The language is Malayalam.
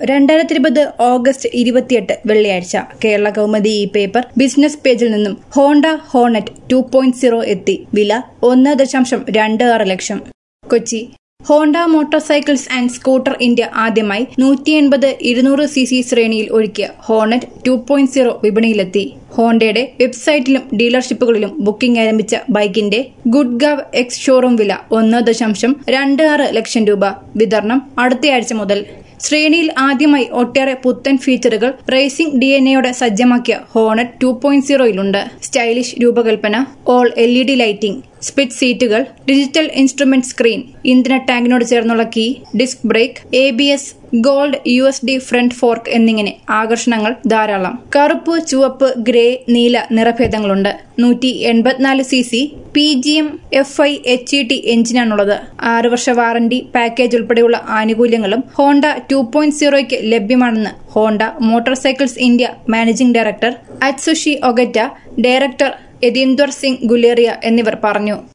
രണ്ടായിരത്തി ഇരുപത് ഓഗസ്റ്റ് ഇരുപത്തിയെട്ട് വെള്ളിയാഴ്ച കേരള കൗമുദി ഈ പേപ്പർ ബിസിനസ് പേജിൽ നിന്നും Honda Hornet two point zero എത്തി വില ഒന്ന് ദശാംശം രണ്ട് ആറ് lakh Kochi Honda motorcycles and scooter India ആദ്യമായി നൂറ്റി എൺപത് ഇരുന്നൂറ് സി സി ശ്രേണിയിൽ ഒരുക്കിയ ഹോണറ്റ് ടു പോയിന്റ് സീറോ വിപണിയിലെത്തി ഹോണ്ടയുടെ വെബ്സൈറ്റിലും ഡീലർഷിപ്പുകളിലും ബുക്കിംഗ് ആരംഭിച്ച ബൈക്കിന്റെ ഗുഡ് ഗവ് എക്സ് ഷോറൂം വില ഒന്ന് ദശാംശം രണ്ട് ആറ് ലക്ഷം രൂപ വിതരണം അടുത്തയാഴ്ച മുതൽ ശ്രേണിയിൽ ആദ്യമായി ഒട്ടേറെ പുത്തൻ ഫീച്ചറുകൾ റേസിംഗ് ഡി എൻ എയോടെ സജ്ജമാക്കിയ ഹോണറ്റ് ടു പോയിന്റ് സീറോയിലുണ്ട് സ്റ്റൈലിഷ് രൂപകൽപ്പന all L E D lighting split സീറ്റുകൾ ഡിജിറ്റൽ ഇൻസ്ട്രുമെന്റ് സ്ക്രീൻ ഇന്ധന ടാങ്കിനോട് ചേർന്നുള്ള key disc brake A B S gold U S D front fork എന്നിങ്ങനെ ആകർഷണങ്ങൾ ധാരാളം കറുപ്പ് ചുവപ്പ് ഗ്രേ നീല നിറഭേദങ്ങളുണ്ട് നൂറ്റി എൺപത്തിനാല് C C P G M F I H E T എഞ്ചിനാണുള്ളത് ആറ് വർഷ വാറന്റി പാക്കേജ് ഉൾപ്പെടെയുള്ള ആനുകൂല്യങ്ങളും ഹോണ്ട ടു പോയിന്റ് സീറോയ്ക്ക് ലഭ്യമാണെന്ന് Honda motorcycles India managing director Atsushi Ogata director Yadvinder Singh Guleria എന്നിവർ പറഞ്ഞു